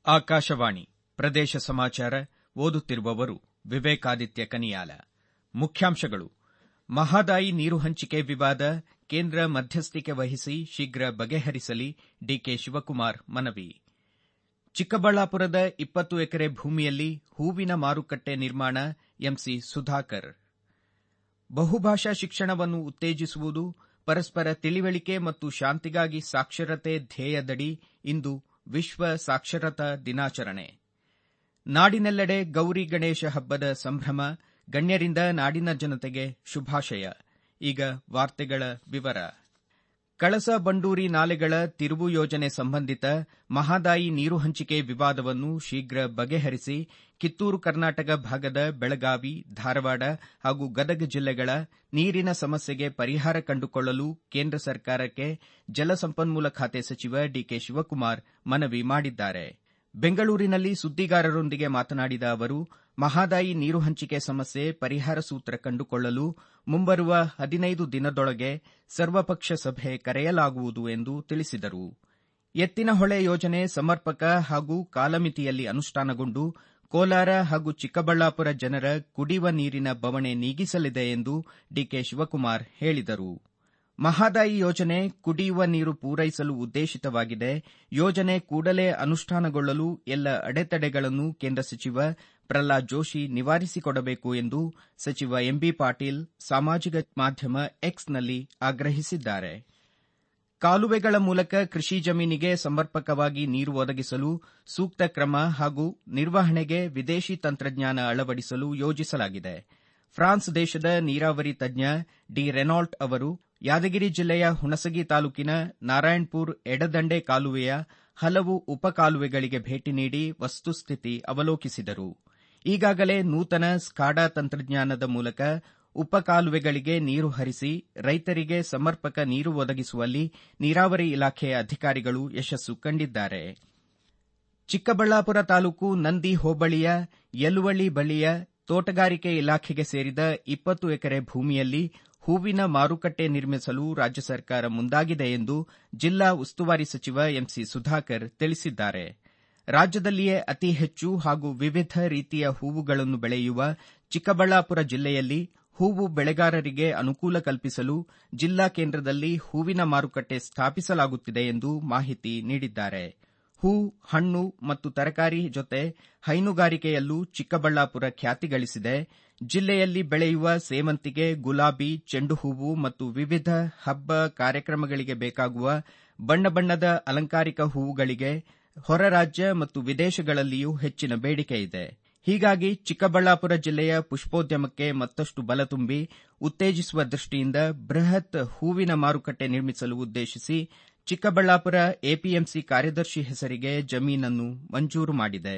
ಆಕಾಶವಾಣಿ ಪ್ರದೇಶ ಸಮಾಚಾರ ಓದುತ್ತಿರುವವರು ವಿವೇಕಾದಿತ್ಯ ಕನಿಯಾಲ ಮುಖ್ಯಾಂಶಗಳು ಮಹದಾಯಿ ನೀರು ಹಂಚಿಕೆ ವಿವಾದ ಕೇಂದ್ರ ಮಧ್ಯಸ್ಥಿಕೆ ವಹಿಸಿ ಶೀಘ್ರ ಬಗೆಹರಿಸಲಿ ಡಿಕೆ ಶಿವಕುಮಾರ್ ಮನವಿ ಚಿಕ್ಕಬಳ್ಳಾಪುರದ ಇಪ್ಪತ್ತು ಎಕರೆ ಭೂಮಿಯಲ್ಲಿ ಹೂವಿನ ಮಾರುಕಟ್ಟೆ ನಿರ್ಮಾಣ ಎಂಸಿ ಸುಧಾಕರ್ ಬಹುಭಾಷಾ ಶಿಕ್ಷಣವನ್ನು ಉತ್ತೇಜಿಸುವುದು ಪರಸ್ಪರ ತಿಳಿವಳಿಕೆ ಮತ್ತು ಶಾಂತಿಗಾಗಿ ಸಾಕ್ಷರತೆ ಧ್ಯೇಯದಡಿ ಇಂದು ವಿಶ್ವ ಸಾಕ್ಷರತಾ ದಿನಾಚರಣೆ ನಾಡಿನೆಲ್ಲೆಡೆ ಗೌರಿ ಗಣೇಶ ಹಬ್ಬದ ಸಂಭ್ರಮ ಗಣ್ಯರಿಂದ ನಾಡಿನ ಜನತೆಗೆ ಶುಭಾಶಯ ಈಗ ವಾರ್ತೆಗಳ ವಿವರ ಕಳಸಾ ಬಂಡೂರಿ ನಾಲೆಗಳ ತಿರುವು ಯೋಜನೆ ಸಂಬಂಧಿತ ಮಹದಾಯಿ ನೀರು ಹಂಚಿಕೆ ವಿವಾದವನ್ನು ಶೀಘ್ರ ಬಗೆಹರಿಸಿ ಕಿತ್ತೂರು ಕರ್ನಾಟಕ ಭಾಗದ ಬೆಳಗಾವಿ ಧಾರವಾಡ ಹಾಗೂ ಗದಗ ಜಿಲ್ಲೆಗಳ ನೀರಿನ ಸಮಸ್ಯೆಗೆ ಪರಿಹಾರ ಕಂಡುಕೊಳ್ಳಲು ಕೇಂದ್ರ ಸರ್ಕಾರಕ್ಕೆ ಜಲಸಂಪನ್ಮೂಲ ಖಾತೆ ಸಚಿವ ಡಿಕೆ ಶಿವಕುಮಾರ್ ಮನವಿ ಮಾಡಿದ್ದಾರೆ ಬೆಂಗಳೂರಿನಲ್ಲಿ ಸುದ್ದಿಗಾರರೊಂದಿಗೆ ಮಾತನಾಡಿದ ಅವರು ಮಹದಾಯಿ ನೀರು ಹಂಚಿಕೆ ಸಮಸ್ಯೆ ಪರಿಹಾರ ಸೂತ್ರ ಕಂಡುಕೊಳ್ಳಲು ಮುಂಬರುವ ಹದಿನೈದು ದಿನದೊಳಗೆ ಸರ್ವಪಕ್ಷ ಸಭೆ ಕರೆಯಲಾಗುವುದು ಎಂದು ತಿಳಿಸಿದರು ಎತ್ತಿನಹೊಳೆ ಯೋಜನೆ ಸಮರ್ಪಕ ಹಾಗೂ ಕಾಲಮಿತಿಯಲ್ಲಿ ಅನುಷ್ಠಾನಗೊಂಡು ಕೋಲಾರ ಹಾಗೂ ಚಿಕ್ಕಬಳ್ಳಾಪುರ ಜನರ ಕುಡಿಯುವ ನೀರಿನ ಬವಣೆ ನೀಗಿಸಲಿದೆ ಎಂದು ಡಿಕೆ ಶಿವಕುಮಾರ್ ಹೇಳಿದರು ಮಹದಾಯಿ ಯೋಜನೆ ಕುಡಿಯುವ ನೀರು ಪೂರೈಸಲು ಉದ್ದೇಶಿತವಾಗಿದೆ ಯೋಜನೆ ಕೂಡಲೇ ಅನುಷ್ಠಾನಗೊಳ್ಳಲು ಎಲ್ಲ ಅಡೆತಡೆಗಳನ್ನು ಕೇಂದ್ರ ಸಚಿವ ಪ್ರಹ್ಲಾದ್ ಜೋಶಿ ನಿವಾರಿಸಿಕೊಡಬೇಕು ಎಂದು ಸಚಿವ ಎಂಬಿ ಪಾಟೀಲ್ ಸಾಮಾಜಿಕ ಮಾಧ್ಯಮ ಎಕ್ಸ್ನಲ್ಲಿ ಆಗ್ರಹಿಸಿದ್ದಾರೆ ಕಾಲುವೆಗಳ ಮೂಲಕ ಕೃಷಿ ಜಮೀನಿಗೆ ಸಮರ್ಪಕವಾಗಿ ನೀರು ಒದಗಿಸಲು ಸೂಕ್ತ ಕ್ರಮ ಹಾಗೂ ನಿರ್ವಹಣೆಗೆ ವಿದೇಶಿ ತಂತ್ರಜ್ಞಾನ ಅಳವಡಿಸಲು ಯೋಜಿಸಲಾಗಿದೆ ಫ್ರಾನ್ಸ್ ದೇಶದ ನೀರಾವರಿ ತಜ್ಞ ಡಿ ರೆನಾಲ್ಟ್ ಅವರು ಯಾದಗಿರಿ ಜಿಲ್ಲೆಯ ಹುಣಸಗಿ ತಾಲೂಕಿನ ನಾರಾಯಣಪುರ್ ಎಡದಂಡೆ ಕಾಲುವೆಯ ಹಲವು ಉಪಕಾಲುವೆಗಳಿಗೆ ಭೇಟಿ ನೀಡಿ ವಸ್ತುಸ್ಥಿತಿ ಅವಲೋಕಿಸಿದರು ಈಗಾಗಲೇ ನೂತನ ಸ್ಕಾಡಾ ತಂತ್ರಜ್ಞಾನದ ಮೂಲಕ ಉಪಕಾಲುವೆಗಳಿಗೆ ನೀರು ಹರಿಸಿ ರೈತರಿಗೆ ಸಮರ್ಪಕ ನೀರು ಒದಗಿಸುವಲ್ಲಿ ನೀರಾವರಿ ಇಲಾಖೆಯ ಅಧಿಕಾರಿಗಳು ಯಶಸ್ಸು ಕಂಡಿದ್ದಾರೆ ಚಿಕ್ಕಬಳ್ಳಾಪುರ ತಾಲೂಕು ನಂದಿ ಹೋಬಳಿಯ ಯಲುವಳ್ಳಿ ಬಳಿಯ ತೋಟಗಾರಿಕೆ ಇಲಾಖೆಗೆ ಸೇರಿದ ಇಪ್ಪತ್ತು ಎಕರೆ ಭೂಮಿಯಲ್ಲಿ ಹೂವಿನ ಮಾರುಕಟ್ಟೆ ನಿರ್ಮಿಸಲು ರಾಜ್ಯ ಸರ್ಕಾರ ಮುಂದಾಗಿದೆ ಎಂದು ಜಿಲ್ಲಾ ಉಸ್ತುವಾರಿ ಸಚಿವ ಎಂಸಿ ಸುಧಾಕರ್ ತಿಳಿಸಿದ್ದಾರೆ ರಾಜ್ಯದಲ್ಲಿಯೇ ಅತಿ ಹೆಚ್ಚು ಹಾಗೂ ವಿವಿಧ ರೀತಿಯ ಹೂವುಗಳನ್ನು ಬೆಳೆಯುವ ಚಿಕ್ಕಬಳ್ಳಾಪುರ ಜಿಲ್ಲೆಯಲ್ಲಿ ಹೂವು ಬೆಳೆಗಾರರಿಗೆ ಅನುಕೂಲ ಕಲ್ಪಿಸಲು ಜಿಲ್ಲಾ ಕೇಂದ್ರದಲ್ಲಿ ಹೂವಿನ ಮಾರುಕಟ್ಟೆ ಸ್ಥಾಪಿಸಲಾಗುತ್ತಿದೆ ಎಂದು ಮಾಹಿತಿ ನೀಡಿದ್ದಾರೆ ಹೂ ಹಣ್ಣು ಮತ್ತು ತರಕಾರಿ ಜೊತೆ ಹೈನುಗಾರಿಕೆಯಲ್ಲೂ ಚಿಕ್ಕಬಳ್ಳಾಪುರ ಖ್ಯಾತಿ ಗಳಿಸಿದೆ ಜಿಲ್ಲೆಯಲ್ಲಿ ಬೆಳೆಯುವ ಸೇವಂತಿಗೆ ಗುಲಾಬಿ ಚೆಂಡು ಹೂವು ಮತ್ತು ವಿವಿಧ ಹಬ್ಬ ಕಾರ್ಯಕ್ರಮಗಳಿಗೆ ಬೇಕಾಗುವ ಬಣ್ಣ ಬಣ್ಣದ ಅಲಂಕಾರಿಕ ಹೂವುಗಳಿಗೆ ಹೊರ ರಾಜ್ಯ ಮತ್ತು ವಿದೇಶಗಳಲ್ಲಿಯೂ ಹೆಚ್ಚಿನ ಬೇಡಿಕೆ ಇದೆ ಹೀಗಾಗಿ ಚಿಕ್ಕಬಳ್ಳಾಪುರ ಜಿಲ್ಲೆಯ ಪುಷ್ಪೋದ್ಯಮಕ್ಕೆ ಮತ್ತಷ್ಟು ಬಲ ತುಂಬಿ ಉತ್ತೇಜಿಸುವ ದೃಷ್ಟಿಯಿಂದ ಬೃಹತ್ ಹೂವಿನ ಮಾರುಕಟ್ಟೆ ನಿರ್ಮಿಸಲು ಉದ್ದೇಶಿಸಿ ಚಿಕ್ಕಬಳ್ಳಾಪುರ ಎಪಿಎಂಸಿ ಕಾರ್ಯದರ್ಶಿ ಹೆಸರಿಗೆ ಜಮೀನನ್ನು ಮಂಜೂರು ಮಾಡಿದೆ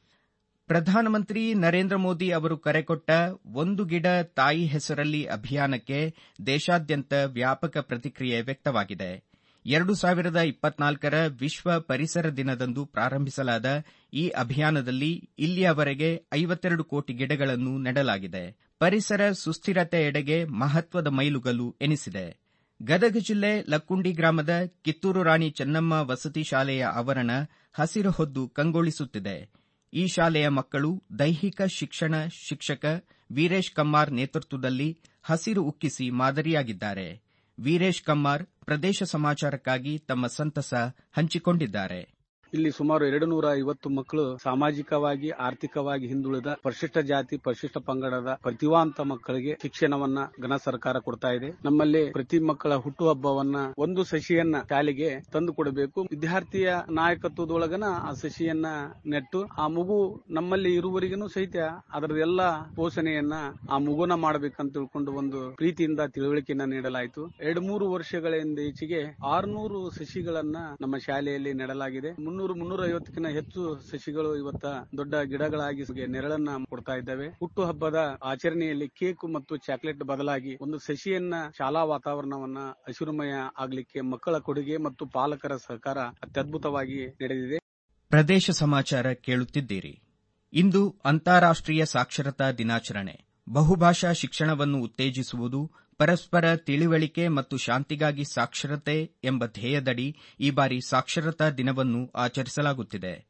ಪ್ರಧಾನಮಂತ್ರಿ ನರೇಂದ್ರ ಮೋದಿ ಅವರು ಕರೆಕೊಟ್ಟ ಒಂದು ಗಿಡ ತಾಯಿ ಹೆಸರಲ್ಲಿ ಅಭಿಯಾನಕ್ಕೆ ದೇಶಾದ್ಯಂತ ವ್ಯಾಪಕ ಪ್ರತಿಕ್ರಿಯೆ ವ್ಯಕ್ತವಾಗಿದೆ ಎರಡು ಸಾವಿರದ ಇಪ್ಪತ್ನಾಲ್ಕರ ವಿಶ್ವ ಪರಿಸರ ದಿನದಂದು ಪ್ರಾರಂಭಿಸಲಾದ ಈ ಅಭಿಯಾನದಲ್ಲಿ ಇಲ್ಲಿಯವರೆಗೆ ಐವತ್ತೆರಡು ಕೋಟಿ ಗಿಡಗಳನ್ನು ನೆಡಲಾಗಿದೆ ಪರಿಸರ ಸುಸ್ಥಿರತೆಯೆಡೆಗೆ ಮಹತ್ವದ ಮೈಲುಗಲ್ಲು ಎನಿಸಿದೆ ಗದಗ ಜಿಲ್ಲೆ ಲಕ್ಕುಂಡಿ ಗ್ರಾಮದ ಕಿತ್ತೂರು ರಾಣಿ ಚೆನ್ನಮ್ಮ ವಸತಿ ಶಾಲೆಯ ಆವರಣ ಹಸಿರು ಹೊದ್ದು ಕಂಗೊಳಿಸುತ್ತಿದೆ ಈ ಶಾಲೆಯ ಮಕ್ಕಳು ದೈಹಿಕ ಶಿಕ್ಷಣ ಶಿಕ್ಷಕ ವೀರೇಶ್ ಕಮ್ಮಾರ್ ನೇತೃತ್ವದಲ್ಲಿ ಹಸಿರು ಉಕ್ಕಿಸಿ ಮಾದರಿಯಾಗಿದ್ದಾರೆ ವೀರೇಶ್ ಕಮ್ಮಾರ್ ಪ್ರದೇಶ ಸಮಾಚಾರಕ್ಕಾಗಿ ತಮ್ಮ ಸಂತಸ ಹಂಚಿಕೊಂಡಿದ್ದಾರೆ ಇಲ್ಲಿ ಸುಮಾರು ಎರಡು ನೂರ ಐವತ್ತು ಮಕ್ಕಳು ಸಾಮಾಜಿಕವಾಗಿ ಆರ್ಥಿಕವಾಗಿ ಹಿಂದುಳಿದ ಪರಿಶಿಷ್ಟ ಜಾತಿ ಪರಿಶಿಷ್ಟ ಪಂಗಡದ ಪ್ರತಿಭಾಂತ ಮಕ್ಕಳಿಗೆ ಶಿಕ್ಷಣವನ್ನ ಘನ ಸರ್ಕಾರ ಕೊಡ್ತಾ ಇದೆ ನಮ್ಮಲ್ಲಿ ಪ್ರತಿ ಮಕ್ಕಳ ಹುಟ್ಟುಹಬ್ಬವನ್ನ ಒಂದು ಸಸಿಯನ್ನ ಶಾಲೆಗೆ ತಂದು ಕೊಡಬೇಕು ವಿದ್ಯಾರ್ಥಿಯ ನಾಯಕತ್ವದೊಳಗನ ಆ ಸಸಿಯನ್ನ ನೆಟ್ಟು ಆ ಮಗು ನಮ್ಮಲ್ಲಿ ಇರುವವರಿಗೂ ಸಹಿತ ಅದರದೆಲ್ಲ ಪೋಷಣೆಯನ್ನ ಆ ಮಗುನ ಮಾಡಬೇಕಂತ ತಿಳ್ಕೊಂಡು ಒಂದು ಪ್ರೀತಿಯಿಂದ ತಿಳುವಳಿಕೆಯನ್ನ ನೀಡಲಾಯಿತು ಎರಡು ಮೂರು ವರ್ಷಗಳಿಂದ ಈಚೆಗೆ ಆರ್ನೂರು ಸಸಿಗಳನ್ನ ನಮ್ಮ ಶಾಲೆಯಲ್ಲಿ ನೆಡಲಾಗಿದೆ ಮುನ್ನೂರು ಮುನ್ನೂರ ಐವತ್ತಕ್ಕಿಂತ ಹೆಚ್ಚು ಸಸಿಗಳು ಇವತ್ತ ದೊಡ್ಡ ಗಿಡಗಳಾಗಿ ನೆರಳನ್ನ ಕೊಡ್ತಾ ಇದ್ದಾವೆ ಹುಟ್ಟು ಹಬ್ಬದ ಆಚರಣೆಯಲ್ಲಿ ಕೇಕ್ ಮತ್ತು ಚಾಕ್ಲೇಟ್ ಬದಲಾಗಿ ಒಂದು ಸಸಿಯನ್ನ ಶಾಲಾ ವಾತಾವರಣವನ್ನ ಹಸಿರುಮಯ ಆಗ್ಲಿಕ್ಕೆ ಮಕ್ಕಳ ಕೊಡುಗೆ ಮತ್ತು ಪಾಲಕರ ಸಹಕಾರ ಅತ್ಯದ್ಭುತವಾಗಿ ನಡೆದಿದೆ ಪ್ರದೇಶ ಸಮಾಚಾರ ಕೇಳುತ್ತಿದ್ದೀರಿ ಇಂದು ಅಂತಾರಾಷ್ಟೀಯ ಸಾಕ್ಷರತಾ ದಿನಾಚರಣೆ ಬಹುಭಾಷಾ ಶಿಕ್ಷಣವನ್ನು ಉತ್ತೇಜಿಸುವುದು ಪರಸ್ಪರ ತಿಳಿವಳಿಕೆ ಮತ್ತು ಶಾಂತಿಗಾಗಿ ಸಾಕ್ಷರತೆ ಎಂಬ ಧ್ಯೇಯದಡಿ ಈ ಬಾರಿ ಸಾಕ್ಷರತಾ ದಿನವನ್ನು ಆಚರಿಸಲಾಗುತ್ತಿದೆ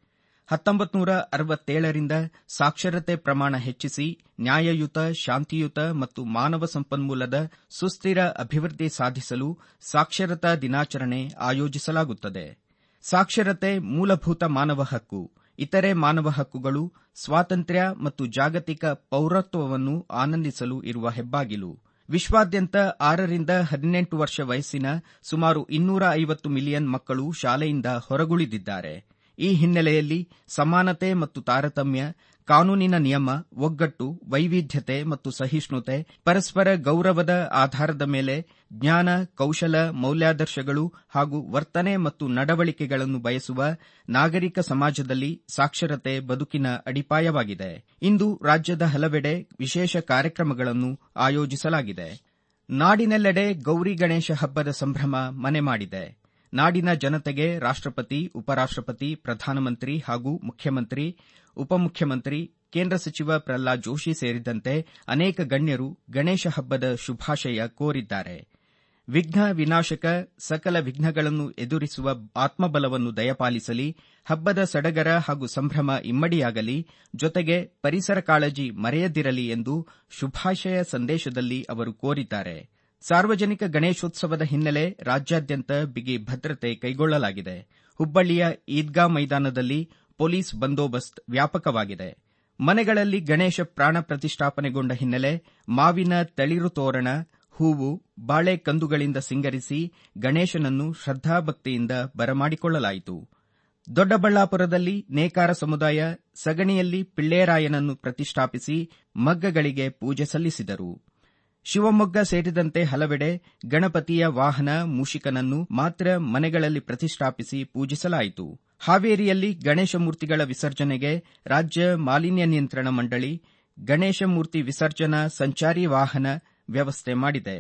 ಹತ್ತೊಂಬತ್ತು ನೂರ ಅರವತ್ತೇಳರಿಂದ ಸಾಕ್ಷರತೆ ಪ್ರಮಾಣ ಹೆಚ್ಚಿಸಿ ನ್ಯಾಯಯುತ ಶಾಂತಿಯುತ ಮತ್ತು ಮಾನವ ಸಂಪನ್ಮೂಲದ ಸುಸ್ಥಿರ ಅಭಿವೃದ್ಧಿ ಸಾಧಿಸಲು ಸಾಕ್ಷರತಾ ದಿನಾಚರಣೆ ಆಯೋಜಿಸಲಾಗುತ್ತದೆ ಸಾಕ್ಷರತೆ ಮೂಲಭೂತ ಮಾನವ ಹಕ್ಕು ಇತರೆ ಮಾನವ ಹಕ್ಕುಗಳು ಸ್ವಾತಂತ್ರ್ಯ ಮತ್ತು ಜಾಗತಿಕ ಪೌರತ್ವವನ್ನು ಆನಂದಿಸಲು ಇರುವ ಹೆಬ್ಬಾಗಿಲು ವಿಶ್ವಾದ್ಯಂತ ಆರರಿಂದ ಹದಿನೆಂಟು ವರ್ಷ ವಯಸ್ಸಿನ ಸುಮಾರು ಇನ್ನೂರ ಐವತ್ತು ಮಿಲಿಯನ್ ಮಕ್ಕಳು ಶಾಲೆಯಿಂದ ಹೊರಗುಳಿದಿದ್ದಾರೆ ಈ ಹಿನ್ನೆಲೆಯಲ್ಲಿ ಸಮಾನತೆ ಮತ್ತು ತಾರತಮ್ಯ ಕಾನೂನಿನ ನಿಯಮ ಒಗ್ಗಟ್ಟು ವೈವಿಧ್ಯತೆ ಮತ್ತು ಸಹಿಷ್ಣುತೆ ಪರಸ್ಪರ ಗೌರವದ ಆಧಾರದ ಮೇಲೆ ಜ್ಞಾನ ಕೌಶಲ ಮೌಲ್ಯಾದರ್ಶಗಳು ಹಾಗೂ ವರ್ತನೆ ಮತ್ತು ನಡವಳಿಕೆಗಳನ್ನು ಬಯಸುವ ನಾಗರಿಕ ಸಮಾಜದಲ್ಲಿ ಸಾಕ್ಷರತೆ ಬದುಕಿನ ಅಡಿಪಾಯವಾಗಿದೆ ಇಂದು ರಾಜ್ಯದ ಹಲವೆಡೆ ವಿಶೇಷ ಕಾರ್ಯಕ್ರಮಗಳನ್ನು ಆಯೋಜಿಸಲಾಗಿದೆ ನಾಡಿನೆಲ್ಲೆಡೆ ಗೌರಿ ಗಣೇಶ ಹಬ್ಬದ ಸಂಭ್ರಮ ಮನೆ ಮಾಡಿದೆ ನಾಡಿನ ಜನತೆಗೆ ರಾಷ್ಟಪತಿ ಉಪರಾಷ್ಟಪತಿ ಪ್ರಧಾನಮಂತ್ರಿ ಹಾಗೂ ಮುಖ್ಯಮಂತ್ರಿ ಉಪಮುಖ್ಯಮಂತ್ರಿ ಕೇಂದ್ರ ಸಚಿವ ಪ್ರಹ್ಲಾದ್ ಜೋಶಿ ಸೇರಿದಂತೆ ಅನೇಕ ಗಣ್ಯರು ಗಣೇಶ ಹಬ್ಬದ ಶುಭಾಶಯ ಕೋರಿದ್ದಾರೆ ವಿಘ್ನ ವಿನಾಶಕ ಸಕಲ ವಿಘ್ನಗಳನ್ನು ಎದುರಿಸುವ ಆತ್ಮಬಲವನ್ನು ದಯಪಾಲಿಸಲಿ ಹಬ್ಬದ ಸಡಗರ ಹಾಗೂ ಸಂಭ್ರಮ ಇಮ್ಮಡಿಯಾಗಲಿ ಜೊತೆಗೆ ಪರಿಸರ ಕಾಳಜಿ ಮರೆಯದಿರಲಿ ಎಂದು ಶುಭಾಶಯ ಸಂದೇಶದಲ್ಲಿ ಅವರು ಕೋರಿದ್ದಾರೆ ಸಾರ್ವಜನಿಕ ಗಣೇಶೋತ್ಸವದ ಹಿನ್ನೆಲೆ ರಾಜ್ಯಾದ್ಯಂತ ಬಿಗಿ ಭದ್ರತೆ ಕೈಗೊಳ್ಳಲಾಗಿದೆ ಹುಬ್ಬಳ್ಳಿಯ ಈದ್ಗಾ ಮೈದಾನದಲ್ಲಿ ಪೊಲೀಸ್ ಬಂದೋಬಸ್ತ್ ವ್ಯಾಪಕವಾಗಿದೆ ಮನೆಗಳಲ್ಲಿ ಗಣೇಶ ಪ್ರಾಣ ಪ್ರತಿಷ್ಠಾಪನೆಗೊಂಡ ಹಿನ್ನೆಲೆ ಮಾವಿನ ತಳಿರು ತೋರಣ ಹೂವು ಬಾಳೆ ಕಂದುಗಳಿಂದ ಸಿಂಗರಿಸಿ ಗಣೇಶನನ್ನು ಶ್ರದ್ಧಾಭಕ್ತಿಯಿಂದ ಬರಮಾಡಿಕೊಳ್ಳಲಾಯಿತು ದೊಡ್ಡಬಳ್ಳಾಪುರದಲ್ಲಿ ನೇಕಾರ ಸಮುದಾಯ ಸಗಣಿಯಲ್ಲಿ ಪಿಳ್ಳೇರಾಯನನ್ನು ಪ್ರತಿಷ್ಠಾಪಿಸಿ ಮಗ್ಗಗಳಿಗೆ ಪೂಜೆ ಸಲ್ಲಿಸಿದರು ಶಿವಮೊಗ್ಗ ಸೇರಿದಂತೆ ಹಲವೆಡೆ ಗಣಪತಿಯ ವಾಹನ ಮೂಷಿಕನನ್ನು ಮಾತ್ರ ಮನೆಗಳಲ್ಲಿ ಪ್ರತಿಷ್ಠಾಪಿಸಿ ಪೂಜಿಸಲಾಯಿತು ಹಾವೇರಿಯಲ್ಲಿ ಗಣೇಶ ಮೂರ್ತಿಗಳ ವಿಸರ್ಜನೆಗೆ ರಾಜ್ಯ ಮಾಲಿನ್ಯ ನಿಯಂತ್ರಣ ಮಂಡಳಿ ಗಣೇಶ ಮೂರ್ತಿ ವಿಸರ್ಜನಾ ಸಂಚಾರಿ ವಾಹನ ವ್ಯವಸ್ಥೆ ಮಾಡಿದೆ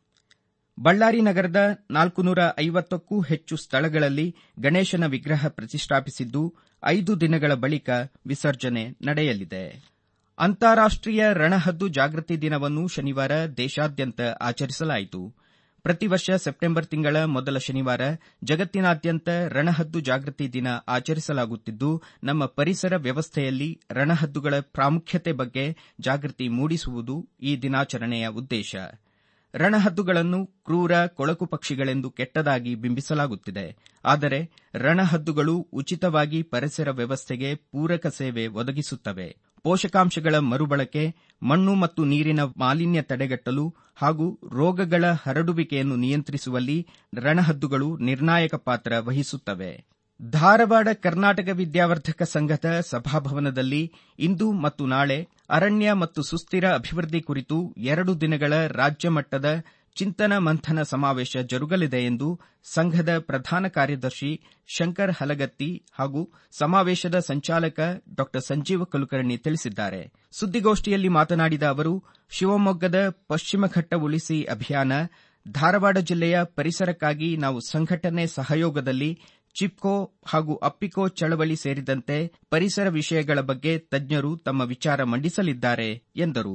ಬಳ್ಳಾರಿ ನಗರದ ನಾಲ್ಕುನೂರ ಐವತ್ತಕ್ಕೂ ಹೆಚ್ಚು ಸ್ಥಳಗಳಲ್ಲಿ ಗಣೇಶನ ವಿಗ್ರಹ ಪ್ರತಿಷ್ಠಾಪಿಸಿದ್ದು ಐದು ದಿನಗಳ ಬಳಿಕ ವಿಸರ್ಜನೆ ನಡೆಯಲಿದೆ ಅಂತಾರಾಷ್ಟೀಯ ರಣಹದ್ದು ಜಾಗೃತಿ ದಿನವನ್ನು ಶನಿವಾರ ದೇಶಾದ್ಯಂತ ಆಚರಿಸಲಾಯಿತು ಪ್ರತಿ ವರ್ಷ ಸೆಪ್ಟೆಂಬರ್ ತಿಂಗಳ ಮೊದಲ ಶನಿವಾರ ಜಗತ್ತಿನಾದ್ಯಂತ ರಣಹದ್ದು ಜಾಗೃತಿ ದಿನ ಆಚರಿಸಲಾಗುತ್ತಿದ್ದು ನಮ್ಮ ಪರಿಸರ ವ್ಯವಸ್ಥೆಯಲ್ಲಿ ರಣಹದ್ದುಗಳ ಪ್ರಾಮುಖ್ಯತೆ ಬಗ್ಗೆ ಜಾಗೃತಿ ಮೂಡಿಸುವುದು ಈ ದಿನಾಚರಣೆಯ ಉದ್ದೇಶ ರಣಹದ್ದುಗಳನ್ನು ಕ್ರೂರ ಕೊಳಕು ಪಕ್ಷಿಗಳೆಂದು ಕೆಟ್ಟದಾಗಿ ಬಿಂಬಿಸಲಾಗುತ್ತಿದೆ ಆದರೆ ರಣಹದ್ದುಗಳು ಉಚಿತವಾಗಿ ಪರಿಸರ ವ್ಯವಸ್ಥೆಗೆ ಪೂರಕ ಸೇವೆ ಒದಗಿಸುತ್ತವೆ ಪೋಷಕಾಂಶಗಳ ಮರುಬಳಕೆ ಮಣ್ಣು ಮತ್ತು ನೀರಿನ ಮಾಲಿನ್ಯ ತಡೆಗಟ್ಟಲು ಹಾಗೂ ರೋಗಗಳ ಹರಡುವಿಕೆಯನ್ನು ನಿಯಂತ್ರಿಸುವಲ್ಲಿ ರಣಹದ್ದುಗಳು ನಿರ್ಣಾಯಕ ಪಾತ್ರ ವಹಿಸುತ್ತವೆ ಧಾರವಾಡ ಕರ್ನಾಟಕ ವಿದ್ಯಾವರ್ಧಕ ಸಂಘದ ಸಭಾಭವನದಲ್ಲಿ ಇಂದು ಮತ್ತು ನಾಳೆ ಅರಣ್ಯ ಮತ್ತು ಸುಸ್ಥಿರ ಅಭಿವೃದ್ಧಿ ಕುರಿತು ಎರಡು ದಿನಗಳ ರಾಜ್ಯ ಮಟ್ಟದ ಚಿಂತನ ಮಂಥನ ಸಮಾವೇಶ ಜರುಗಲಿದೆ ಎಂದು ಸಂಘದ ಪ್ರಧಾನ ಕಾರ್ಯದರ್ಶಿ ಶಂಕರ್ ಹಲಗತ್ತಿ ಹಾಗೂ ಸಮಾವೇಶದ ಸಂಚಾಲಕ ಡಾ ಸಂಜೀವ ಕುಲಕರ್ಣಿ ತಿಳಿಸಿದ್ದಾರೆ ಸುದ್ದಿಗೋಷ್ಠಿಯಲ್ಲಿ ಮಾತನಾಡಿದ ಅವರು ಶಿವಮೊಗ್ಗದ ಪಶ್ಚಿಮ ಘಟ್ಟ ಉಳಿಸಿ ಅಭಿಯಾನ ಧಾರವಾಡ ಜಿಲ್ಲೆಯ ಪರಿಸರಕ್ಕಾಗಿ ನಾವು ಸಂಘಟನೆ ಸಹಯೋಗದಲ್ಲಿ ಚಿಪ್ಕೋ ಹಾಗೂ ಅಪ್ಪಿಕೋ ಚಳವಳಿ ಸೇರಿದಂತೆ ಪರಿಸರ ವಿಷಯಗಳ ಬಗ್ಗೆ ತಜ್ಞರು ತಮ್ಮ ವಿಚಾರ ಮಂಡಿಸಲಿದ್ದಾರೆ ಎಂದರು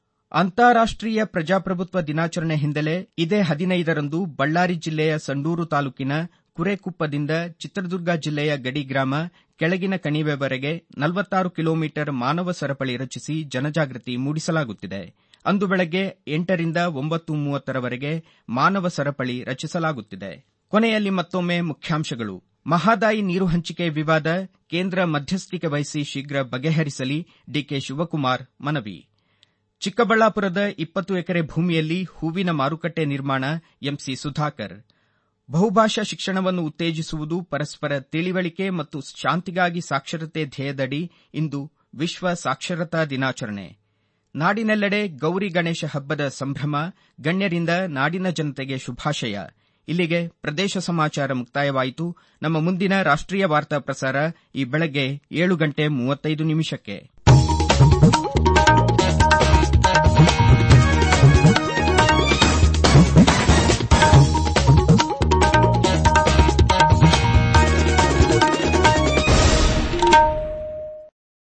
ಅಂತಾರಾಷ್ಟೀಯ ಪ್ರಜಾಪ್ರಭುತ್ವ ದಿನಾಚರಣೆ ಹಿನ್ನೆಲೆ ಇದೇ ಹದಿನೈದರಂದು ಬಳ್ಳಾರಿ ಜಿಲ್ಲೆಯ ಸಂಡೂರು ತಾಲೂಕಿನ ಕುರೆಕುಪ್ಪದಿಂದ ಚಿತ್ರದುರ್ಗ ಜಿಲ್ಲೆಯ ಗಡಿ ಗ್ರಾಮ ಕೆಳಗಿನ ಕಣಿವೆವರೆಗೆ ನಲವತ್ತಾರು ಕಿಲೋಮೀಟರ್ ಮಾನವ ಸರಪಳಿ ರಚಿಸಿ ಜನಜಾಗೃತಿ ಮೂಡಿಸಲಾಗುತ್ತಿದೆ ಅಂದು ಬೆಳಗ್ಗೆ ಎಂಟರಿಂದ ಒಂಬತ್ತು ಮೂವತ್ತರವರೆಗೆ ಮಾನವ ಸರಪಳಿ ರಚಿಸಲಾಗುತ್ತಿದೆ ಕೊನೆಯಲ್ಲಿ ಮತ್ತೊಮ್ಮೆ ಮುಖ್ಯಾಂಶಗಳು ಮಹಾದಾಯಿ ನೀರು ಹಂಚಿಕೆ ವಿವಾದ ಕೇಂದ್ರ ಮಧ್ಯಸ್ಥಿಕೆ ವಹಿಸಿ ಶೀಘ್ರ ಬಗೆಹರಿಸಲಿ ಡಿಕೆ ಶಿವಕುಮಾರ್ ಮನವಿ ಚಿಕ್ಕಬಳ್ಳಾಪುರದ ಇಪ್ಪತ್ತು ಎಕರೆ ಭೂಮಿಯಲ್ಲಿ ಹೂವಿನ ಮಾರುಕಟ್ಟೆ ನಿರ್ಮಾಣ ಎಂಸಿ ಸುಧಾಕರ್ ಬಹುಭಾಷಾ ಶಿಕ್ಷಣವನ್ನು ಉತ್ತೇಜಿಸುವುದು ಪರಸ್ಪರ ತಿಳಿವಳಿಕೆ ಮತ್ತು ಶಾಂತಿಗಾಗಿ ಸಾಕ್ಷರತೆ ಧ್ಯೇಯದಡಿ ಇಂದು ವಿಶ್ವ ಸಾಕ್ಷರತಾ ದಿನಾಚರಣೆ ನಾಡಿನೆಲ್ಲೆಡೆ ಗೌರಿ ಗಣೇಶ ಹಬ್ಬದ ಸಂಭ್ರಮ ಗಣ್ಯರಿಂದ ನಾಡಿನ ಜನತೆಗೆ ಶುಭಾಶಯ ಇಲ್ಲಿಗೆ ಪ್ರದೇಶ ಸಮಾಚಾರ ಮುಕ್ತಾಯವಾಯಿತು ನಮ್ಮ ಮುಂದಿನ ರಾಷ್ಟ್ರೀಯ ವಾರ್ತಾ ಪ್ರಸಾರ ಈ ಬೆಳಗ್ಗೆ ಏಳು ಗಂಟೆ ಮೂವತ್ತೈದು ನಿಮಿಷಕ್ಕೆ